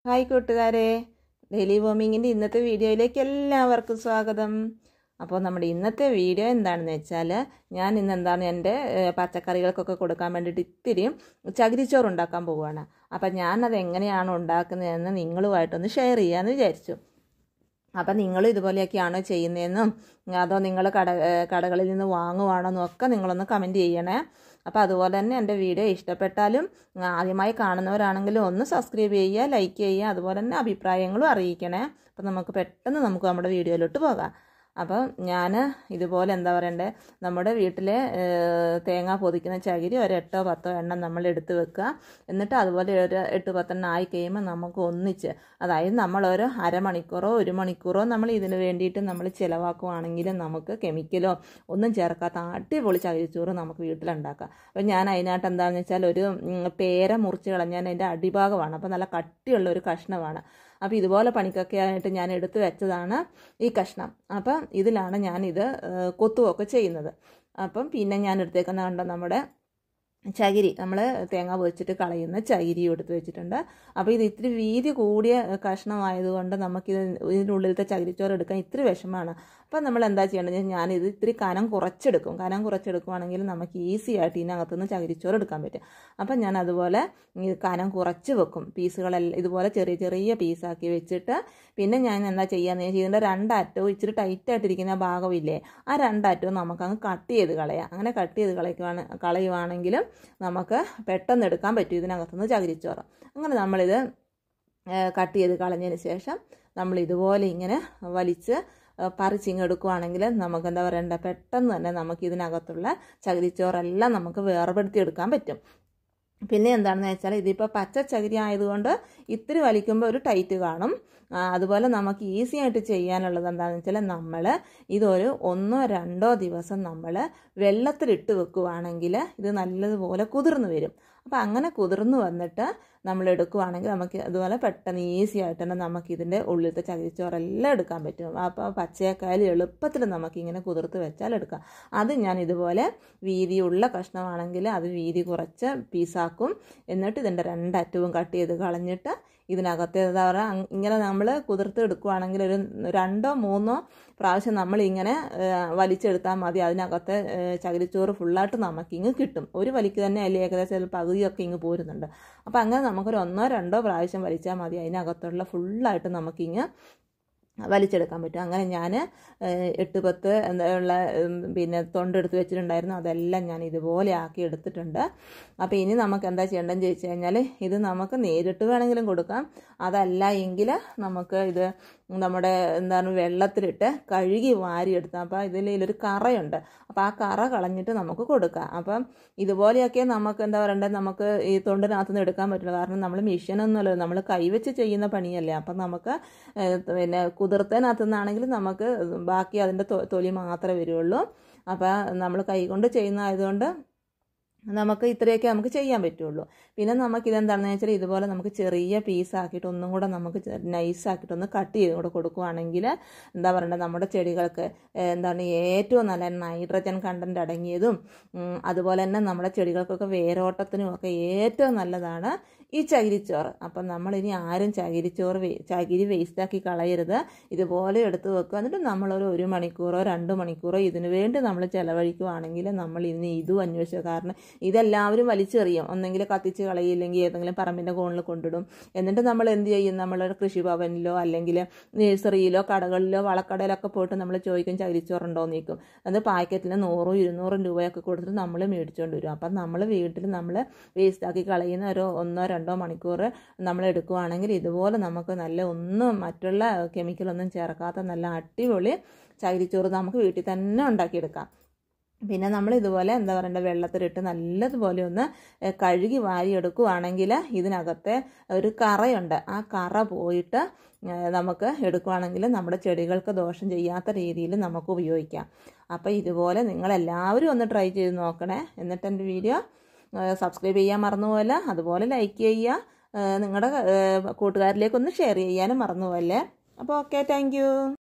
hi കൂട്ടുകാരെ daily വോമിങ്ങിൻ്റെ ഇന്നത്തെ വീഡിയോയിലേക്ക് എല്ലാവർക്കും സ്വാഗതം അപ്പോൾ നമ്മുടെ ഇന്നത്തെ വീഡിയോ എന്താണെന്ന് വെച്ചാൽ ഞാൻ ഇന്ന് എന്താണ് എൻ്റെ ഏഹ്, പച്ചക്കറികൾക്കൊക്കെ കൊടുക്കാൻ വേണ്ടിയിട്ട് ഇത്തിരി ചകിരിച്ചോറ് ഉണ്ടാക്കാൻ പോവുകയാണ് അപ്പം ഞാനത് എങ്ങനെയാണ് ഉണ്ടാക്കുന്നതെന്ന് നിങ്ങളുമായിട്ടൊന്ന് ഷെയർ ചെയ്യാമെന്ന് വിചാരിച്ചു അപ്പം നിങ്ങൾ ഇതുപോലെയൊക്കെയാണോ ചെയ്യുന്നതെന്നും അതോ നിങ്ങൾ കട ഏഹ് കടകളിൽ നിന്ന് വാങ്ങുവാണോ എന്നൊക്കെ നിങ്ങളൊന്ന് കമൻറ്റ് ചെയ്യണേ അപ്പോൾ അതുപോലെ തന്നെ എൻ്റെ വീഡിയോ ഇഷ്ടപ്പെട്ടാലും ഉം, ആദ്യമായി കാണുന്നവരാണെങ്കിലും ഒന്ന് സബ്സ്ക്രൈബ് ചെയ്യുക ലൈക്ക് ചെയ്യുക അതുപോലെ തന്നെ അഭിപ്രായങ്ങളും അറിയിക്കണേ അപ്പോൾ നമുക്ക് പെട്ടെന്ന് നമുക്ക് നമ്മുടെ വീഡിയോയിലോട്ട് പോകാം അപ്പോൾ ഞാൻ ഇതുപോലെ എന്താ പറയണ്ടേ നമ്മുടെ വീട്ടിലെ ഏഹ്, തേങ്ങ പൊതിക്കുന്ന ചകിരി ഒരു എട്ടോ പത്തോ എണ്ണം നമ്മൾ എടുത്ത് വെക്കുക എന്നിട്ട് അതുപോലെ ഒരു എട്ട് പത്തെണ്ണം ആയി കഴിയുമ്പോൾ നമുക്ക് ഒന്നിച്ച് അതായത് നമ്മളൊരു അരമണിക്കൂറോ ഒരു മണിക്കൂറോ നമ്മൾ ഇതിന് വേണ്ടിയിട്ട് നമ്മൾ ചിലവാക്കുവാണെങ്കിൽ നമുക്ക് കെമിക്കലോ ഒന്നും ചേർക്കാത്ത അടിപൊളി ചകിരിച്ചോറ് നമുക്ക് വീട്ടിലുണ്ടാക്കാം അപ്പോൾ ഞാൻ അതിനായിട്ട് എന്താണെന്ന് വെച്ചാൽ ഒരു ഉം, പേര മുറിച്ച് കളഞ്ഞാൽ അതിൻ്റെ അടിഭാഗമാണ് അപ്പോൾ നല്ല കട്ടിയുള്ള ഒരു കഷ്ണമാണ് അപ്പോൾ ഇതുപോലെ പണിക്കൊക്കെ ആയിട്ട് ഞാൻ എടുത്ത് വെച്ചതാണ് ഈ കഷ്ണം അപ്പം ഇതിലാണ് ഞാനിത് ഏഹ്, കൊത്തുകയൊക്കെ ചെയ്യുന്നത് അപ്പം പിന്നെ ഞാൻ എടുത്തേക്കുന്ന കണ്ടോ നമ്മുടെ ചകിരി നമ്മൾ തേങ്ങ പൊതിച്ചിട്ട് കളയുന്ന ചകിരിയും എടുത്ത് വെച്ചിട്ടുണ്ട് അപ്പോൾ ഇത് ഇത്തിരി വീതി കൂടിയ കഷ്ണമായതുകൊണ്ട് നമുക്കിത് ഇതിൻ്റെ ഉള്ളിലത്തെ ചകിരിച്ചോറ് എടുക്കാൻ ഇത്തിരി വിഷമമാണ് അപ്പം നമ്മൾ എന്താ ചെയ്യേണ്ടത് വെച്ചാൽ ഞാനിത് ഇത്തിരി കനം കുറച്ചെടുക്കും കനം കുറച്ചെടുക്കുവാണെങ്കിൽ നമുക്ക് ഈസി ആയിട്ട് ഇതിനകത്തുനിന്ന് ചകിരിച്ചോറ് എടുക്കാൻ പറ്റും അപ്പം ഞാൻ അതുപോലെ ഈ കനം കുറച്ച് വെക്കും പീസുകളെല്ലാം ഇതുപോലെ ചെറിയ ചെറിയ പീസാക്കി വെച്ചിട്ട് പിന്നെ ഞാൻ എന്താ ചെയ്യാന്ന് വെച്ചാൽ ഇതിൻ്റെ രണ്ടറ്റവും ഇച്ചിരി ടൈറ്റായിട്ടിരിക്കുന്ന ഭാഗമില്ലേ ആ രണ്ടറ്റവും നമുക്കങ്ങ് കട്ട് ചെയ്ത് കളയാം അങ്ങനെ കട്ട് ചെയ്ത് കളയുവാണ് കളയുവാണെങ്കിലും നമുക്ക് പെട്ടെന്ന് എടുക്കാൻ പറ്റും ഇതിനകത്തുനിന്ന് ചകിരിച്ചോറ് അങ്ങനെ നമ്മളിത് കട്ട് ചെയ്ത് കളഞ്ഞതിന് ശേഷം നമ്മൾ ഇതുപോലെ ഇങ്ങനെ വലിച്ച് പറിച്ചിങ് എടുക്കുവാണെങ്കിൽ നമുക്ക് എന്താ പറയണ്ട പെട്ടെന്ന് തന്നെ നമുക്ക് ഇതിനകത്തുള്ള ചകിരിച്ചോറെല്ലാം നമുക്ക് വേർപെടുത്തി എടുക്കാൻ പറ്റും പിന്നെ എന്താണെന്ന് വെച്ചാൽ ഇതിപ്പോൾ പച്ച ചകിരി ആയതുകൊണ്ട് ഇത്തിരി വലിക്കുമ്പോൾ ഒരു ടൈറ്റ് കാണും ആ, അതുപോലെ നമുക്ക് ഈസി ആയിട്ട് ചെയ്യാനുള്ളത് എന്താണെന്ന് വെച്ചാൽ നമ്മൾ ഇതൊരു ഒന്നോ രണ്ടോ ദിവസം നമ്മൾ വെള്ളത്തിലിട്ട് വെക്കുവാണെങ്കിൽ ഇത് നല്ലതുപോലെ കുതിർന്ന് വരും അപ്പോൾ അങ്ങനെ കുതിർന്ന് വന്നിട്ട് നമ്മൾ എടുക്കുവാണെങ്കിൽ നമുക്ക് അതുപോലെ പെട്ടെന്ന് ഈസി ആയിട്ട് തന്നെ നമുക്ക് ഇതിൻ്റെ ഉള്ളിലത്തെ ചകിരിച്ചോറെല്ലാം എടുക്കാൻ പറ്റും അപ്പോൾ പച്ചയേക്കായാലും എളുപ്പത്തിൽ നമുക്കിങ്ങനെ കുതിർത്ത് വെച്ചാൽ എടുക്കാം അത് ഞാൻ ഇതുപോലെ വീതിയുള്ള കഷ്ണമാണെങ്കിൽ അത് വീതി കുറച്ച് പീസാക്കും എന്നിട്ട് ഇതിൻ്റെ രണ്ടറ്റവും കട്ട് ചെയ്ത് കളഞ്ഞിട്ട് ഇതിനകത്ത് എന്താ പറയുക അങ് ഇങ്ങനെ നമ്മൾ കുതിർത്ത് എടുക്കുവാണെങ്കിൽ ഒരു രണ്ടോ മൂന്നോ പ്രാവശ്യം നമ്മൾ ഇങ്ങനെ വലിച്ചെടുത്താൽ മതി അതിനകത്ത് ഏഹ്, ചകിരിച്ചോറ് ഫുള്ളായിട്ട് നമുക്കിങ്ങ് കിട്ടും ഒരു വലിക്ക് തന്നെ അതിൽ ഏകദേശം ഒരു പകുതിയൊക്കെ ഇങ്ങ് പോരുന്നുണ്ട് അപ്പോൾ അങ്ങനെ നമുക്കൊരു ഒന്നോ രണ്ടോ പ്രാവശ്യം വലിച്ചാൽ മതി അതിനകത്തുള്ള ഫുള്ളായിട്ട് നമുക്കിങ്ങ് വലിച്ചെടുക്കാൻ പറ്റും അങ്ങനെ ഞാൻ എട്ട് പത്ത് എന്താ ഉള്ള ഉം, പിന്നെ തൊണ്ടെടുത്ത് വെച്ചിട്ടുണ്ടായിരുന്നു അതെല്ലാം ഞാൻ ഇതുപോലെ ആക്കി എടുത്തിട്ടുണ്ട് അപ്പോൾ ഇനി നമുക്ക് എന്താ ചെയ്യേണ്ടതെന്ന് ചോദിച്ചു കഴിഞ്ഞാൽ ഇത് നമുക്ക് നേരിട്ട് വേണമെങ്കിലും കൊടുക്കാം അതല്ല എങ്കിൽ നമുക്ക് ഇത് നമ്മുടെ എന്താണ് വെള്ളത്തിലിട്ട് കഴുകി വാരിയെടുത്താൽ അപ്പോൾ ഇതിൽ ഒരു കറയുണ്ട് അപ്പോൾ ആ കറ കളഞ്ഞിട്ട് നമുക്ക് കൊടുക്കാം അപ്പം ഇതുപോലെയൊക്കെ നമുക്ക് എന്താ പറയണ്ടത് നമുക്ക് ഈ തൊണ്ടിനകത്ത് നിന്ന് എടുക്കാൻ പറ്റില്ല കാരണം നമ്മൾ മെഷീനൊന്നുമല്ല നമ്മൾ കൈവച്ച് ചെയ്യുന്ന പണിയല്ലേ അപ്പം നമുക്ക് ഏഹ്, പിന്നെ കുതിർത്തതിനകത്ത് നിന്നാണെങ്കിൽ നമുക്ക് ബാക്കി അതിൻ്റെ തൊ- തൊലി മാത്രമേ വരുള്ളൂ അപ്പോൾ നമ്മൾ കൈകൊണ്ട് ചെയ്യുന്നതായതുകൊണ്ട് നമുക്ക് ഇത്രയൊക്കെ നമുക്ക് ചെയ്യാൻ പറ്റുള്ളൂ പിന്നെ നമുക്ക് ഇതെന്താണെന്ന് വെച്ചാൽ ഇതുപോലെ നമുക്ക് ചെറിയ പീസാക്കിയിട്ട് ഒന്നും കൂടെ നമുക്ക് നൈസാക്കിയിട്ട് ഒന്ന് കട്ട് ചെയ്ത് കൂടെ കൊടുക്കുവാണെങ്കിൽ എന്താ പറയണ്ടത് നമ്മുടെ ചെടികൾക്ക് ഏഹ്, എന്താണ് ഏറ്റവും നല്ല നൈട്രജൻ കണ്ടൻറ്റ് അടങ്ങിയതും ഉം, അതുപോലെ തന്നെ നമ്മുടെ ചെടികൾക്കൊക്കെ വേരോട്ടത്തിനും ഒക്കെ ഏറ്റവും നല്ലതാണ് ഈ ചകിരിച്ചോറ് അപ്പം നമ്മളിനി ആരും ചകിരിച്ചോറ് വേ ചകിരി വേസ്റ്റാക്കി കളയരുത് ഇതുപോലെ എടുത്ത് വെക്കുക എന്നിട്ട് നമ്മളൊരു ഒരു മണിക്കൂറോ രണ്ട് മണിക്കൂറോ ഇതിനു വേണ്ടി നമ്മൾ ചിലവഴിക്കുവാണെങ്കിൽ നമ്മൾ ഇനി ഇതും അന്വേഷിക്കുക കാരണം ഇതെല്ലാവരും വലിച്ചെറിയും ഒന്നെങ്കിൽ കത്തിച്ച് കളയില്ലെങ്കിൽ ഏതെങ്കിലും പറമ്പിൻ്റെ കോണിൽ കൊണ്ടിടും എന്നിട്ട് നമ്മൾ എന്ത് ചെയ്യും നമ്മളൊരു കൃഷിഭവനിലോ അല്ലെങ്കിൽ നഴ്സറിയിലോ കടകളിലോ വളക്കടയിലൊക്കെ പോയിട്ട് നമ്മൾ ചോദിക്കും ചകിരിച്ചോറുണ്ടോ എന്ന് ചോദിക്കും അത് പാക്കറ്റിൽ നൂറും ഇരുന്നൂറും രൂപയൊക്കെ കൊടുത്തിട്ട് നമ്മൾ മേടിച്ചുകൊണ്ട് വരും അപ്പം നമ്മൾ വീട്ടിൽ നമ്മൾ വേസ്റ്റാക്കി കളയുന്ന ഒരു ഒന്നോ രണ്ടോ മണിക്കൂർ നമ്മൾ എടുക്കുവാണെങ്കിൽ ഇതുപോലെ നമുക്ക് നല്ല ഒന്നും മറ്റുള്ള കെമിക്കലൊന്നും ചേർക്കാത്ത നല്ല അടിപൊളി ചകിരിച്ചോറ് നമുക്ക് വീട്ടിൽ തന്നെ ഉണ്ടാക്കിയെടുക്കാം പിന്നെ നമ്മൾ ഇതുപോലെ എന്താ പറയണ്ടത് വെള്ളത്തിലിട്ട് നല്ലതുപോലെ ഒന്ന് ഏഹ്, കഴുകി വാരിയെടുക്കുവാണെങ്കിൽ ഇതിനകത്തെ ഒരു കറയുണ്ട് ആ കറ പോയിട്ട് ഏഹ്, നമുക്ക് എടുക്കുവാണെങ്കിൽ നമ്മുടെ ചെടികൾക്ക് ദോഷം ചെയ്യാത്ത രീതിയിൽ നമുക്ക് ഉപയോഗിക്കാം അപ്പോൾ ഇതുപോലെ നിങ്ങളെല്ലാവരും ഒന്ന് ട്രൈ ചെയ്ത് നോക്കണേ എന്നിട്ട് എൻ്റെ വീഡിയോ സബ്സ്ക്രൈബ് ചെയ്യാൻ മറന്നുപോലെ അതുപോലെ ലൈക്ക് ചെയ്യുക ഏഹ്, നിങ്ങളുടെ ഏഹ്, കൂട്ടുകാരിലേക്കൊന്ന് ഷെയർ ചെയ്യാനും മറന്നുപോലെ അപ്പോൾ ഓക്കെ താങ്ക്